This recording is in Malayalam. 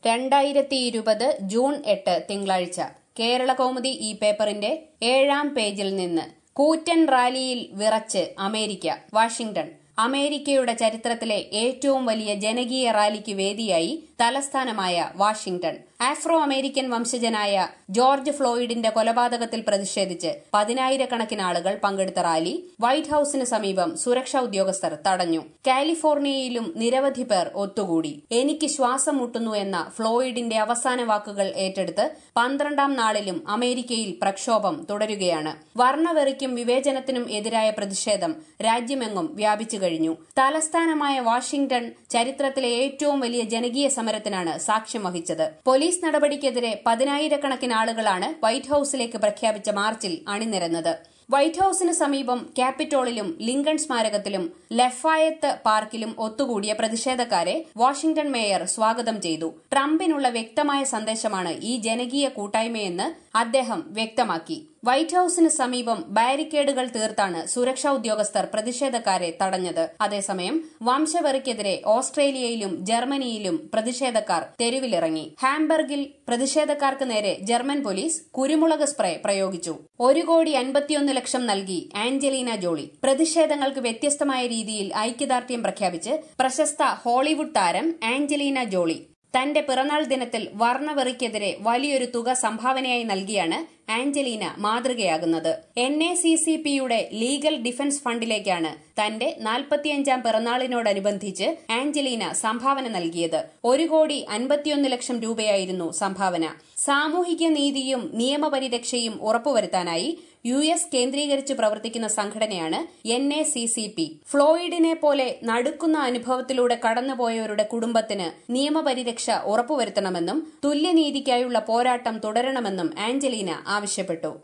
രണ്ടായിരത്തി ഇരുപത് ജൂൺ എട്ട് തിങ്കളാഴ്ച കേരള കൗമുദി ഈ പേപ്പറിന്റെ ഏഴാം പേജിൽ നിന്ന് കൂറ്റൻ റാലിയിൽ വിറച്ച് അമേരിക്ക വാഷിംഗ്ടൺ അമേരിക്കയുടെ ചരിത്രത്തിലെ ഏറ്റവും വലിയ ജനകീയ റാലിക്ക് വേദിയായി തലസ്ഥാനമായ വാഷിംഗ്ടൺ ആഫ്രോ അമേരിക്കൻ വംശജനായ ജോർജ് ഫ്ലോയിഡിന്റെ കൊലപാതകത്തിൽ പ്രതിഷേധിച്ച് പതിനായിരക്കണക്കിന് ആളുകൾ പങ്കെടുത്ത റാലി വൈറ്റ് ഹൌസിന് സമീപം സുരക്ഷാ ഉദ്യോഗസ്ഥർ തടഞ്ഞു കാലിഫോർണിയയിലും നിരവധി പേർ ഒത്തുകൂടി എനിക്ക് ശ്വാസം മുട്ടുന്നു എന്ന ഫ്ലോയിഡിന്റെ അവസാന വാക്കുകൾ ഏറ്റെടുത്ത് പന്ത്രണ്ടാം നാളിലും അമേരിക്കയിൽ പ്രക്ഷോഭം തുടരുകയാണ് വർണ്ണവെറിക്കും വിവേചനത്തിനും എതിരായ പ്രതിഷേധം രാജ്യമെങ്ങും വ്യാപിച്ചു കഴിഞ്ഞു തലസ്ഥാനമായ വാഷിംഗ്ടൺ ചരിത്രത്തിലെ ഏറ്റവും വലിയ ജനകീയ സമരത്തിനാണ് സാക്ഷ്യം വഹിച്ചത് പോലീസ് നടപടിക്കെതിരെ പതിനായിരക്കണക്കിന് ആളുകളാണ് വൈറ്റ് ഹൌസിലേക്ക് പ്രഖ്യാപിച്ച മാർച്ചിൽ അണിനിരന്നത് വൈറ്റ് ഹൌസിന് സമീപം ക്യാപിറ്റോളിലും ലിങ്കൺ സ്മാരകത്തിലും ലെഫായത്ത് പാർക്കിലും ഒത്തുകൂടിയ പ്രതിഷേധക്കാരെ വാഷിംഗ്ടൺ മേയർ സ്വാഗതം ചെയ്തു ട്രംപിനുള്ള വ്യക്തമായ സന്ദേശമാണ് ഈ ജനകീയ കൂട്ടായ്മയെന്ന് അദ്ദേഹം വ്യക്തമാക്കി വൈറ്റ് ഹൌസിന് സമീപം ബാരിക്കേഡുകൾ തീർത്താണ് സുരക്ഷാ ഉദ്യോഗസ്ഥർ പ്രതിഷേധക്കാരെ തടഞ്ഞത് അതേസമയം വംശവെറിക്കെതിരെ ഓസ്ട്രേലിയയിലും ജർമ്മനിയിലും പ്രതിഷേധക്കാർ തെരുവിലിറങ്ങി ഹാംബർഗിൽ പ്രതിഷേധക്കാർക്ക് നേരെ ജർമ്മൻ പോലീസ് കുരുമുളക് സ്പ്രേ പ്രയോഗിച്ചു ഒരു കോടി അൻപത്തിയൊന്ന് ലക്ഷം നൽകി ആഞ്ചലീന ജോളി പ്രതിഷേധങ്ങൾക്ക് വ്യത്യസ്തമായ രീതിയിൽ ഐക്യദാർഢ്യം പ്രഖ്യാപിച്ച് പ്രശസ്ത ഹോളിവുഡ് താരം ആഞ്ചലീന ജോളി തന്റെ പിറന്നാൾ ദിനത്തിൽ വർണ്ണവെറിക്കെതിരെ വലിയൊരു തുക സംഭാവനയായി നൽകിയാണ് ആഞ്ചലീന മാതൃകയാകുന്നത് എൻ എ സി സി പിയുടെ ലീഗൽ ഡിഫൻസ് ഫണ്ടിലേക്കാണ് തന്റെ നാൽപ്പത്തിയഞ്ചാം പിറന്നാളിനോടനുബന്ധിച്ച് ആഞ്ചലീന സംഭാവന നൽകിയത് ഒരു കോടി അൻപത്തിയൊന്ന് ലക്ഷം രൂപയായിരുന്നു സംഭാവന സാമൂഹിക നീതിയും നിയമപരിരക്ഷയും ഉറപ്പുവരുത്താനായി യു എസ് കേന്ദ്രീകരിച്ച് പ്രവർത്തിക്കുന്ന സംഘടനയാണ് N A C C P ഫ്ലോയിഡിനെ പോലെ നടുക്കുന്ന അനുഭവത്തിലൂടെ കടന്നുപോയവരുടെ കുടുംബത്തിന് നിയമപരിരക്ഷ ഉറപ്പുവരുത്തണമെന്നും തുല്യനീതിക്കായുള്ള പോരാട്ടം തുടരണമെന്നും ആഞ്ചലീന ആവശ്യപ്പെട്ടു